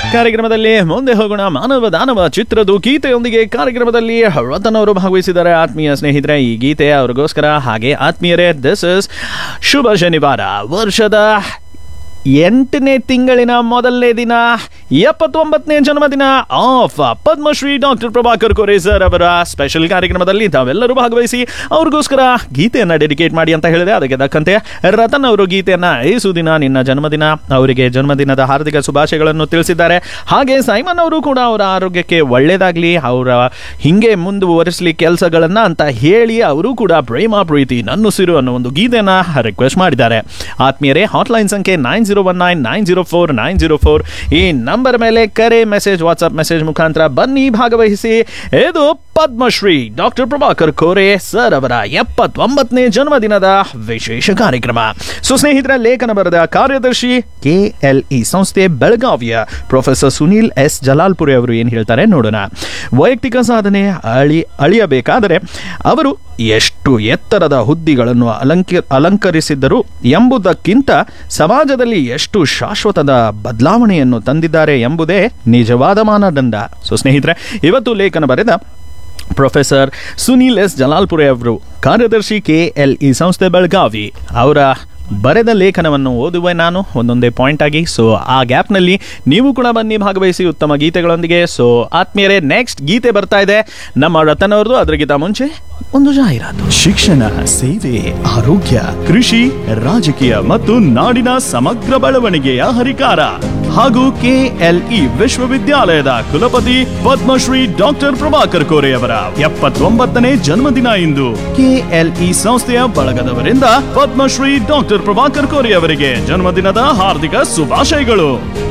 ಕಾರ್ಯಕ್ರಮದಲ್ಲಿ ಮುಂದೆ ಹೋಗೋಣ ಮಾನವ ದಾನವ ಚಿತ್ರದ ಗೀತೆಯೊಂದಿಗೆ ಕಾರ್ಯಕ್ರಮದಲ್ಲಿ ರತನ್ ಅವರು ಭಾಗವಹಿಸಿದ್ದಾರೆ ಆತ್ಮೀಯ ಸ್ನೇಹಿತರೆ ಈ ಗೀತೆ ಅವ್ರಿಗೋಸ್ಕರ ಹಾಗೆ ಆತ್ಮೀಯರೇ ದಿಸ್ ಇಸ್ ಶುಭ ಶನಿವಾರ ವರ್ಷದ ಎಂಟನೇ ತಿಂಗಳಿನ ಮೊದಲನೇ ದಿನ ಎಪ್ಪತ್ತೊಂಬತ್ತನೇ ಜನ್ಮದಿನ of Padmashri doctor Prabhakar Kore sir ಅವರ ಸ್ಪೆಷಲ್ ಕಾರ್ಯಕ್ರಮದಲ್ಲಿ ತಾವೆಲ್ಲರೂ ಭಾಗವಹಿಸಿ ಅವ್ರಿಗೋಸ್ಕರ ಗೀತೆಯನ್ನ ಡೆಡಿಕೇಟ್ ಮಾಡಿ ಅಂತ ಹೇಳಿದೆ ಅದಕ್ಕೆ ತಕ್ಕಂತೆ ರತನ್ ಅವರು ಗೀತೆಯನ್ನ ಈ ಸುದಿನ ನಿನ್ನ ಜನ್ಮದಿನ ಅವರಿಗೆ ಜನ್ಮದಿನದ ಹಾರ್ದಿಕ ಶುಭಾಶಯಗಳನ್ನು ತಿಳಿಸಿದ್ದಾರೆ ಹಾಗೆ ಸೈಮನ್ ಅವರು ಕೂಡ ಅವರ ಆರೋಗ್ಯಕ್ಕೆ ಒಳ್ಳೇದಾಗ್ಲಿ ಅವರ ಹಿಂಗೆ ಮುಂದುವರಿಸಲಿ ಕೆಲಸಗಳನ್ನ ಅಂತ ಹೇಳಿ ಅವರು ಕೂಡ ಪ್ರೇಮ ಪ್ರೀತಿ ನನ್ನುಸಿರು ಅನ್ನೋ ಒಂದು ಗೀತೆಯನ್ನ ರಿಕ್ವೆಸ್ಟ್ ಮಾಡಿದ್ದಾರೆ ಆತ್ಮೀಯರೇ ಹಾಟ್ಲೈನ್ ಸಂಖ್ಯೆ nine zero one nine nine zero four nine zero four ಈ ನಂಬರ್ ಮೇಲೆ ಕರೆ ಮೆಸೇಜ್ ವಾಟ್ಸ್ಆಪ್ ಮೆಸೇಜ್ ಮುಖಾಂತರ ಬನ್ನಿ ಭಾಗವಹಿಸಿ ಇದು ಪದ್ಮಶ್ರೀ ಡಾಕ್ಟರ್ ಪ್ರಭಾಕರ್ ಕೋರೆ ಸರ್ ಅವರ ಎಪ್ಪತ್ತೊಂಬತ್ತನೇ ಜನ್ಮದಿನದ ವಿಶೇಷ ಕಾರ್ಯಕ್ರಮ ಸೊ ಸ್ನೇಹಿತರ ಲೇಖನ ಬರೆದ ಕಾರ್ಯದರ್ಶಿ ಕೆ ಎಲ್ ಇ ಸಂಸ್ಥೆ ಬೆಳಗಾವಿಯ ಪ್ರೊಫೆಸರ್ ಸುನೀಲ್ ಎಸ್ ಜಲಾಲ್ಪುರಿ ಅವರು ಏನು ಹೇಳ್ತಾರೆ ನೋಡೋಣ ವೈಯಕ್ತಿಕ ಸಾಧನೆ ಅಳಿ ಅಳಿಯಬೇಕಾದರೆ ಅವರು ಎಷ್ಟು ಎತ್ತರದ ಹುದ್ದಿಗಳನ್ನು ಅಲಂಕ ಅಲಂಕರಿಸಿದ್ದರು ಎಂಬುದಕ್ಕಿಂತ ಸಮಾಜದಲ್ಲಿ ಎಷ್ಟು ಶಾಶ್ವತದ ಬದಲಾವಣೆಯನ್ನು ತಂದಿದ್ದಾರೆ ಎಂಬುದೇ ನಿಜವಾದ ಮಾನದಂಡ ಸೊ ಸ್ನೇಹಿತರೆ ಇವತ್ತು ಲೇಖನ ಬರೆದ ಪ್ರೊಫೆಸರ್ ಸುನೀಲ್ ಎಸ್ ಜಲಾಲ್ಪುರೆ ಅವರು ಕಾರ್ಯದರ್ಶಿ ಕೆ ಎಲ್ ಇ ಸಂಸ್ಥೆ ಬೆಳಗಾವಿ ಅವರ ಬರೆದ ಲೇಖನವನ್ನು ಓದುವೆ ನಾನು ಒಂದೊಂದೇ ಪಾಯಿಂಟ್ ಆಗಿ ಸೊ ಆ ಗ್ಯಾಪ್ನಲ್ಲಿ ನೀವು ಕೂಡ ಬನ್ನಿ ಭಾಗವಹಿಸಿ ಉತ್ತಮ ಗೀತೆಗಳೊಂದಿಗೆ ಸೊ ಆತ್ಮೀಯರೇ ನೆಕ್ಸ್ಟ್ ಗೀತೆ ಬರ್ತಾ ಇದೆ ನಮ್ಮ ರತನ್ ಅವ್ರದ್ದು ಅದಕ್ಕಿಂತ ಮುಂಚೆ ಒಂದು ಜಾಹೀರಾತು ಶಿಕ್ಷಣ ಸೇವೆ ಆರೋಗ್ಯ ಕೃಷಿ ರಾಜಕೀಯ ಮತ್ತು ನಾಡಿನ ಸಮಗ್ರ ಬೆಳವಣಿಗೆಯ ಹರಿಕಾರ ಹಾಗೂ ಕೆಎಲ್ಇ ವಿಶ್ವವಿದ್ಯಾಲಯದ ಕುಲಪತಿ ಪದ್ಮಶ್ರೀ ಡಾಕ್ಟರ್ ಪ್ರಭಾಕರ್ ಕೋರೆ ಅವರ ಎಪ್ಪತ್ತೊಂಬತ್ತನೇ ಜನ್ಮದಿನ ಇಂದು ಕೆಎಲ್ಇ ಸಂಸ್ಥೆಯ ಬಳಗದವರಿಂದ ಪದ್ಮಶ್ರೀ ಡಾಕ್ಟರ್ ಪ್ರಭಾಕರ್ ಕೋರೆ ಅವರಿಗೆ ಜನ್ಮದಿನದ ಹಾರ್ದಿಕ ಶುಭಾಶಯಗಳು